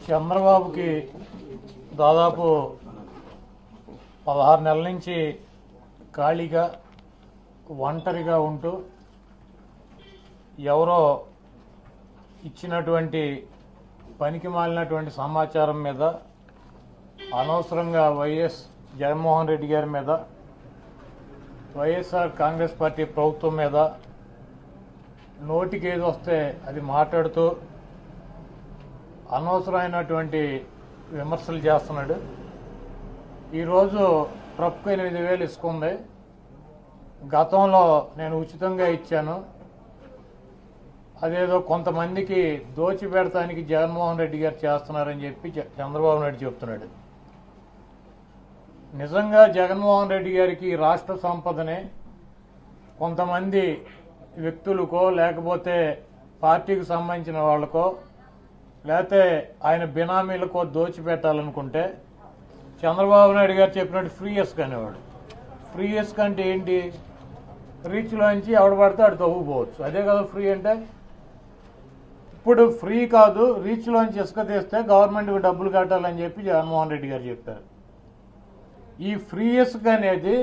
చంద్రబాబుకి దాదాపు పదహారు నెలల నుంచి ఖాళీగా ఒంటరిగా ఉంటూ ఎవరో ఇచ్చినటువంటి పనికి మాలినటువంటి సమాచారం మీద అనవసరంగా వైఎస్ జగన్మోహన్ రెడ్డి గారి మీద వైఎస్ఆర్ కాంగ్రెస్ పార్టీ ప్రభుత్వం మీద నోటికి ఏది వస్తే అది మాట్లాడుతూ అనవసరమైనటువంటి విమర్శలు చేస్తున్నాడు ఈరోజు ట్రక్కు ఎనిమిది వేలు ఇసుకుంది గతంలో నేను ఉచితంగా ఇచ్చాను అదేదో కొంతమందికి దోచి పెడతానికి జగన్మోహన్ రెడ్డి గారు చేస్తున్నారని చెప్పి చ- చంద్రబాబు నాయుడు చెప్తున్నాడు నిజంగా జగన్మోహన్ రెడ్డి గారికి ఈ రాష్ట్ర సంపదని కొంతమంది వ్యక్తులకో లేకపోతే పార్టీకి సంబంధించిన వాళ్ళకో లేకపోతే ఆయన బినామీలకో దోచిపెట్టాలనుకుంటే చంద్రబాబు నాయుడు గారు చెప్పినట్టు ఫ్రీ ఎస్క్ అనేవాడు ఫ్రీ ఎస్క్ అంటే ఏంటి రీచ్లోంచి ఎవడ పడితే ఆడు తవ్వుకోవచ్చు అదే కదా ఫ్రీ అంటే ఇప్పుడు ఫ్రీ కాదు రీచ్లోంచి ఇసుక తీస్తే గవర్నమెంట్కి డబ్బులు కట్టాలని చెప్పి జగన్మోహన్ రెడ్డి గారు చెప్పారు ఈ ఫ్రీ ఇసుక అనేది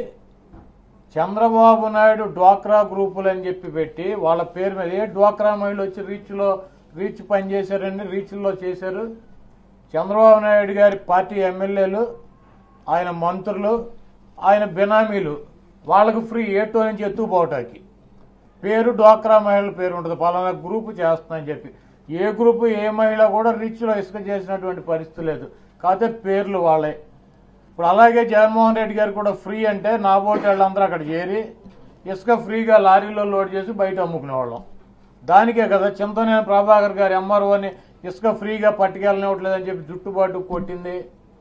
చంద్రబాబు నాయుడు డ్వాక్రా గ్రూపులు అని చెప్పి పెట్టి వాళ్ళ పేరు మీద ఏ డ్వాక్రా మహిళలు వచ్చి రీచ్లో రీచ్ పని చేశారండి రీచ్లో చేశారు చంద్రబాబు నాయుడు గారి పార్టీ ఎమ్మెల్యేలు ఆయన మంత్రులు ఆయన బినామీలు వాళ్ళకు ఫ్రీ ఏటో నుంచి ఎత్తుకుపోవటానికి పేరు డ్వాక్రా మహిళల పేరు ఉంటుంది పలానా గ్రూపు చేస్తుందని చెప్పి ఏ గ్రూపు ఏ మహిళ కూడా రీచ్లో ఇసుక చేసినటువంటి పరిస్థితి లేదు కాకపోతే పేర్లు వాళ్ళే ఇప్పుడు అలాగే జగన్మోహన్ రెడ్డి గారు కూడా ఫ్రీ అంటే నా బోటి వాళ్ళందరూ అక్కడ చేరి ఇసుక ఫ్రీగా లారీలో లోడ్ చేసి బయట అమ్ముకునేవాళ్ళం దానికే కదా చింతనేని ప్రభాకర్ గారి ఎంఆర్ఓని ఇసుక ఫ్రీగా పట్టుకెళ్ళనివ్వట్లేదని చెప్పి జుట్టుబాటు కొట్టింది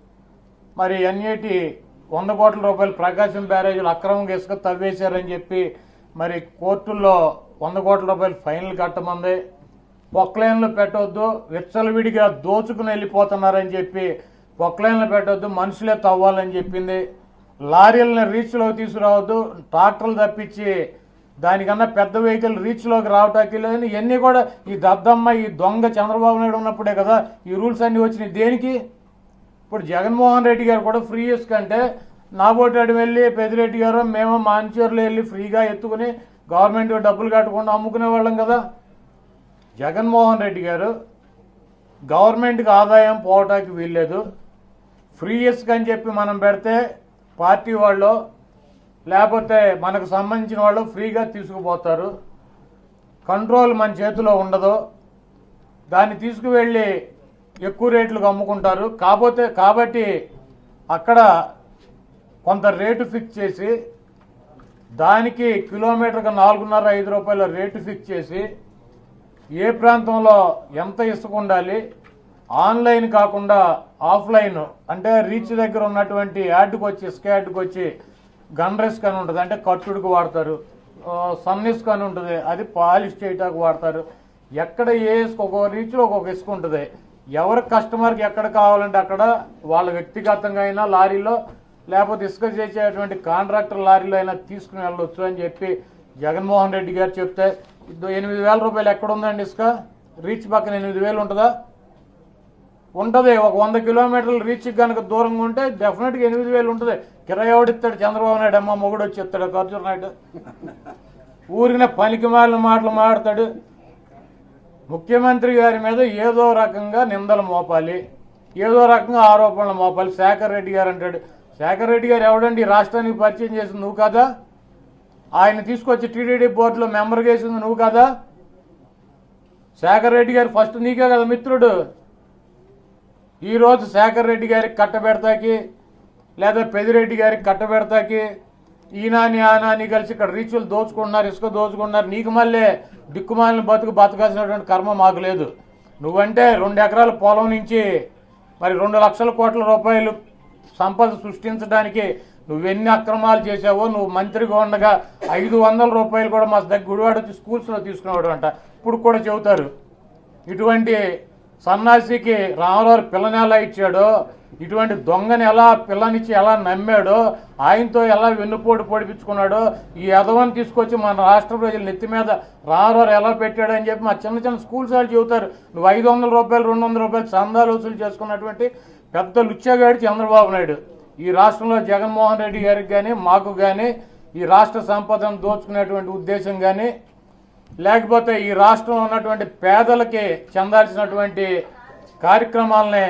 మరి ఎన్ఏటి వంద కోట్ల రూపాయలు ప్రకాశం బ్యారేజీలు అక్రమంగా ఇసుక తవ్వేశారని చెప్పి మరి కోర్టుల్లో వంద కోట్ల రూపాయలు ఫైన్లు కట్టమంది పొక్లైన్లు పెట్టొద్దు విచ్చలవిడిగా దోచుకుని వెళ్ళిపోతున్నారని చెప్పి పొక్లైన్లు పెట్టొద్దు మనుషులే తవ్వాలని చెప్పింది లారీలను రీచ్లోకి తీసుకురావద్దు ట్రాక్టర్లు తప్పించి దానికన్నా పెద్ద వెహికల్ రీచ్లోకి రావటానికి లేదని ఇవన్నీ కూడా ఈ దద్దమ్మ ఈ దొంగ చంద్రబాబు నాయుడు ఉన్నప్పుడే కదా ఈ రూల్స్ అన్నీ వచ్చినాయి దేనికి ఇప్పుడు జగన్మోహన్ రెడ్డి గారు కూడా ఫ్రీ ఇసుకంటే నాబోటాడు వెళ్ళి పెదిరెడ్డి గారు మేము మాంచూరులో వెళ్ళి ఫ్రీగా ఎత్తుకుని గవర్నమెంట్ డబ్బులు కట్టకుండా అమ్ముకునే వాళ్ళం కదా జగన్మోహన్ రెడ్డి గారు గవర్నమెంట్కి ఆదాయం పోవటానికి వీల్లేదు ఫ్రీ ఇసుక అని చెప్పి మనం పెడితే పార్టీ వాళ్ళు లేకపోతే మనకు సంబంధించిన వాళ్ళు ఫ్రీగా తీసుకుపోతారు కంట్రోల్ మన చేతిలో ఉండదు దాన్ని తీసుకువెళ్ళి ఎక్కువ రేట్లకు అమ్ముకుంటారు కాకపోతే కాబట్టి అక్కడ కొంత రేటు ఫిక్స్ చేసి దానికి కిలోమీటర్కి నాలుగున్నర ఐదు రూపాయల రేటు ఫిక్స్ చేసి ఏ ప్రాంతంలో ఎంత ఇసుక ఉండాలి ఆన్లైన్ కాకుండా ఆఫ్లైన్ అంటే రీచ్ దగ్గర ఉన్నటువంటి యాడ్కి వచ్చి ఇసుక యాడ్కి వచ్చి గన్ రిస్క్ అని ఉంటుంది అంటే కట్టుడికి వాడతారు ఆ, సన్ ఇసుక అని ఉంటుంది అది పాలిష్ చేయటానికి వాడతారు ఎక్కడ ఏ ఇసుక ఒక్కొక్క రీచ్లో ఒక్కొక్క ఇసుక ఉంటుంది ఎవరి కస్టమర్కి ఎక్కడ కావాలంటే అక్కడ వాళ్ళ వ్యక్తిగతంగా అయినా లారీలో లేకపోతే ఇసుక చేసేటువంటి కాంట్రాక్టర్ లారీలో అయినా తీసుకుని వెళ్ళొచ్చు అని చెప్పి జగన్మోహన్ రెడ్డి గారు చెప్తే ఇదో ఎనిమిది వేల రూపాయలు ఎక్కడ ఉందండి ఇసుక రీచ్ పక్కన ఎనిమిది వేలు ఉంటుందా ఉంటుంది ఒక వంద కిలోమీటర్లు రీచ్ కనుక దూరంగా ఉంటే డెఫినెట్గా ఎనిమిది వేలు ఉంటుంది కిరాయి ఎవడిస్తాడు చంద్రబాబు నాయుడు అమ్మ మొగుడు వచ్చి ఇస్తాడు ఖర్చు నాయుడు ఊరికిన పనికి మాలిన మాటలు మాడతాడు ముఖ్యమంత్రి గారి మీద ఏదో రకంగా నిందలు మోపాలి ఏదో రకంగా ఆరోపణలు మోపాలి శేఖర్ రెడ్డి గారు అంటాడు శేఖర్ రెడ్డి గారు ఎవడండి ఈ రాష్ట్రానికి పరిచయం చేసింది నువ్వు కదా ఆయన తీసుకొచ్చి టీడీడీ బోర్డులో మెంబర్ చేసింది నువ్వు కదా శేఖర్ రెడ్డి గారు ఫస్ట్ నీకే కదా మిత్రుడు ఈరోజు శేఖర్ రెడ్డి గారికి కట్టబెడతాకి లేదా పెదిరెడ్డి గారికి కట్టబెడతాకి ఈనాని ఆనాని కలిసి ఇక్కడ రీచులు దోచుకుంటున్నారు ఇసుక దోచుకుంటున్నారు నీకు మళ్ళీ దిక్కుమాలిన బతుకు బతకాల్సినటువంటి కర్మ మాకు లేదు నువ్వంటే రెండు ఎకరాల పొలం నుంచి మరి రెండు లక్షల కోట్ల రూపాయలు సంపద సృష్టించడానికి నువ్వెన్ని అక్రమాలు చేసావో నువ్వు మంత్రిగా ఉండగా ఐదు వందల రూపాయలు కూడా మా దగ్గర గుడివాడ వచ్చి స్కూల్స్లో తీసుకునేవాడు అంట ఇప్పుడు కూడా చెబుతారు ఇటువంటి సన్నాసికి రామరావు పిల్లనేలా ఇచ్చాడో ఇటువంటి దొంగని ఎలా పిల్లనిచ్చి ఎలా నమ్మాడో ఆయనతో ఎలా వెన్నుపోటు పొడిపించుకున్నాడో ఈ ఎదవని తీసుకొచ్చి మన రాష్ట్ర ప్రజలు నెత్తి మీద రారోరు ఎలా పెట్టాడు అని చెప్పి మా చిన్న చిన్న స్కూల్స్ వాళ్ళు చెబుతారు నువ్వు ఐదు వందల రూపాయలు రెండు వందల రూపాయలు చందాలు వసూలు చేసుకున్నటువంటి పెద్ద లుచ్చగాడి చంద్రబాబు నాయుడు ఈ రాష్ట్రంలో జగన్మోహన్ రెడ్డి గారికి కానీ మాకు కానీ ఈ రాష్ట్ర సంపదను దోచుకునేటువంటి ఉద్దేశం కానీ లేకపోతే ఈ రాష్ట్రంలో ఉన్నటువంటి పేదలకి చెందాల్సినటువంటి కార్యక్రమాలని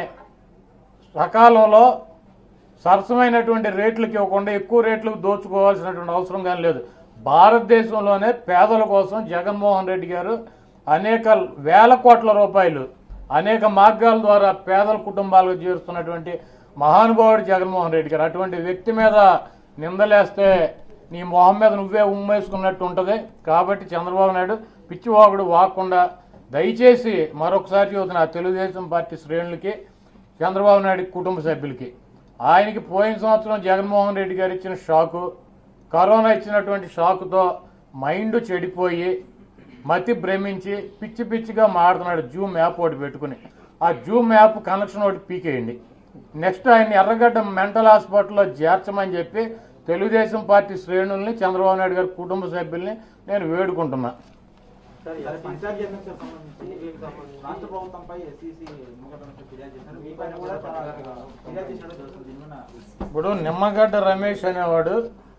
సకాలంలో సరసమైనటువంటి రేట్లకి ఇవ్వకుండా ఎక్కువ రేట్లకు దోచుకోవాల్సినటువంటి అవసరం కానీ లేదు భారతదేశంలోనే పేదల కోసం జగన్మోహన్ రెడ్డి గారు అనేక వేల కోట్ల రూపాయలు అనేక మార్గాల ద్వారా పేదల కుటుంబాలకు చేరుస్తున్నటువంటి మహానుభావుడు జగన్మోహన్ రెడ్డి గారు అటువంటి వ్యక్తి మీద నిందలేస్తే నీ మొహం మీద నువ్వే ఉమ్మేసుకున్నట్టు ఉంటుంది కాబట్టి చంద్రబాబు నాయుడు పిచ్చివాగుడు వాకుండా దయచేసి మరొకసారి చెబుతున్నా తెలుగుదేశం పార్టీ శ్రేణులకి చంద్రబాబు నాయుడు కుటుంబ సభ్యులకి ఆయనకి పోయిన సంవత్సరం జగన్మోహన్ రెడ్డి గారు ఇచ్చిన షాకు కరోనా ఇచ్చినటువంటి షాకుతో మైండ్ చెడిపోయి మతి భ్రమించి పిచ్చి పిచ్చిగా మాడుతున్నాడు జూమ్ యాప్ ఒకటి పెట్టుకుని ఆ జూమ్ యాప్ కనెక్షన్ ఒకటి పీకేయండి నెక్స్ట్ ఆయన ఎర్రగడ్డ మెంటల్ హాస్పిటల్లో చేర్చమని చెప్పి తెలుగుదేశం పార్టీ శ్రేణుల్ని చంద్రబాబు నాయుడు గారి కుటుంబ సభ్యుల్ని నేను వేడుకుంటున్నా సార్ ఈ పంచాయతీ ఎన్నికలకు సంబంధించి రాష్ట్ర ప్రభుత్వంపై ఎస్సీసీ నిమ్మగడ్డ నుంచి ఫిర్యాదు చేశారు మీ పైన కూడా చాలా ఫిర్యాదు చేసినట్టు తెలుస్తుంది దీని మీద ఇప్పుడు నిమ్మగడ్డ రమేష్ అనేవాడు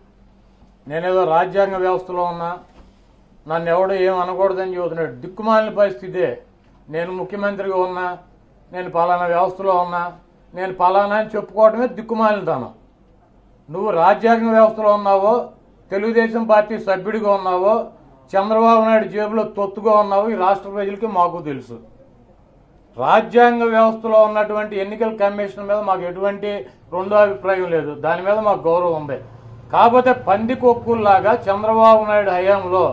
నేనేదో రాజ్యాంగ వ్యవస్థలో ఉన్నా నన్ను ఎవడు ఏం అనకూడదని చెబుతున్నాడు దిక్కుమాలిన పరిస్థితే నేను ముఖ్యమంత్రిగా ఉన్నా నేను పలానా వ్యవస్థలో ఉన్నా నేను పలానా అని చెప్పుకోవడమే దిక్కుమాలినతనం నువ్వు రాజ్యాంగ వ్యవస్థలో ఉన్నావో తెలుగుదేశం పార్టీ సభ్యుడిగా ఉన్నావో చంద్రబాబు నాయుడు జేబులో తొత్తుగా ఉన్నావో ఈ రాష్ట్ర ప్రజలకి మాకు తెలుసు రాజ్యాంగ వ్యవస్థలో ఉన్నటువంటి ఎన్నికల కమిషన్ మీద మాకు ఎటువంటి రెండో అభిప్రాయం లేదు దాని మీద మాకు గౌరవం ఉంది కాకపోతే పంది కొక్కుల్లాగా చంద్రబాబు నాయుడు హయాంలో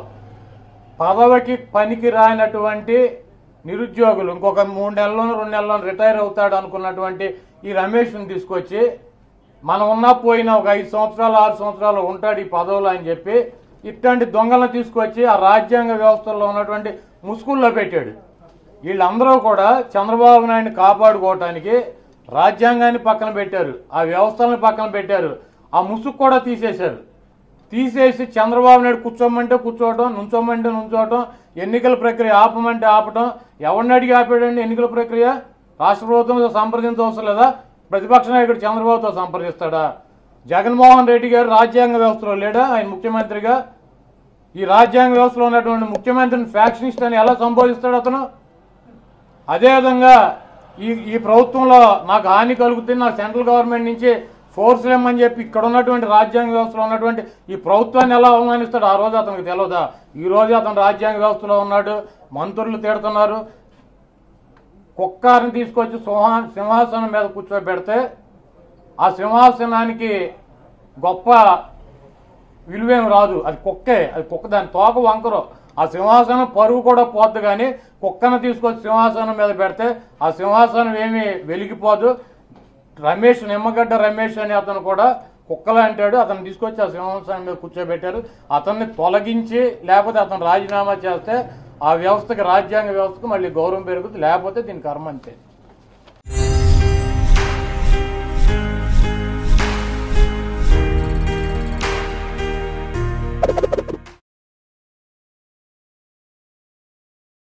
పదవికి పనికి రానటువంటి నిరుద్యోగులు ఇంకొక మూడు నెలల్లోనూ రెండు నెలల్లోనూ రిటైర్ అవుతాడు అనుకున్నటువంటి ఈ రమేష్ని తీసుకొచ్చి మనం ఉన్నా పోయినా ఒక ఐదు సంవత్సరాలు ఆరు సంవత్సరాలు ఉంటాడు ఈ పదవులు అని చెప్పి ఇట్లాంటి దొంగలను తీసుకొచ్చి ఆ రాజ్యాంగ వ్యవస్థలో ఉన్నటువంటి ముసుగుల్లో పెట్టాడు వీళ్ళందరూ కూడా చంద్రబాబు నాయుడిని కాపాడుకోవటానికి రాజ్యాంగాన్ని పక్కన పెట్టారు ఆ వ్యవస్థలను పక్కన పెట్టారు ఆ ముసుగు కూడా తీసేశారు తీసేసి చంద్రబాబు నాయుడు కూర్చోమంటే కూర్చోవటం నుంచోమంటే నుంచోవటం ఎన్నికల ప్రక్రియ ఆపమంటే ఆపటం ఎవరిని అడిగి ఆపాడండి ఎన్నికల ప్రక్రియ రాష్ట్ర ప్రభుత్వంతో సంప్రదించవసరం లేదా ప్రతిపక్ష నాయకుడు చంద్రబాబుతో సంప్రదిస్తాడా జగన్మోహన్ రెడ్డి గారు రాజ్యాంగ వ్యవస్థలో లేడా ఆయన ముఖ్యమంత్రిగా ఈ రాజ్యాంగ వ్యవస్థలో ఉన్నటువంటి ముఖ్యమంత్రిని ఫ్యాక్షనిస్ట్ అని ఎలా సంబోధిస్తాడు అతను అదేవిధంగా ఈ ఈ ప్రభుత్వంలో నాకు హాని కలుగుతుంది నాకు సెంట్రల్ గవర్నమెంట్ నుంచి ఫోర్స్ లేమని చెప్పి ఇక్కడ ఉన్నటువంటి రాజ్యాంగ వ్యవస్థలో ఉన్నటువంటి ఈ ప్రభుత్వాన్ని ఎలా అవమానిస్తాడు ఆ రోజు అతనికి తెలియదా ఈ రోజు అతను రాజ్యాంగ వ్యవస్థలో ఉన్నాడు మంత్రులు తిడుతున్నారు కుక్కారిని తీసుకొచ్చి సింహా సింహాసనం మీద కూర్చోబెడితే ఆ సింహాసనానికి గొప్ప విలువేం రాదు అది కుక్కే అది కుక్క దాని తోక వంకరు ఆ సింహాసనం పరువు కూడా పోద్దు కానీ కుక్కను తీసుకొచ్చి సింహాసనం మీద పెడితే ఆ సింహాసనం ఏమీ వెలిగిపోదు రమేష్ నిమ్మగడ్డ రమేష్ అని అతను కూడా కుక్కలా అంటాడు అతను తీసుకొచ్చి ఆ సింహాసనం మీద కూర్చోబెట్టారు అతన్ని తొలగించి లేకపోతే అతను రాజీనామా చేస్తే ఆ వ్యవస్థకి రాజ్యాంగ వ్యవస్థకు మళ్ళీ గౌరవం పెరుగుతుంది లేకపోతే దీని కర్మ అంతే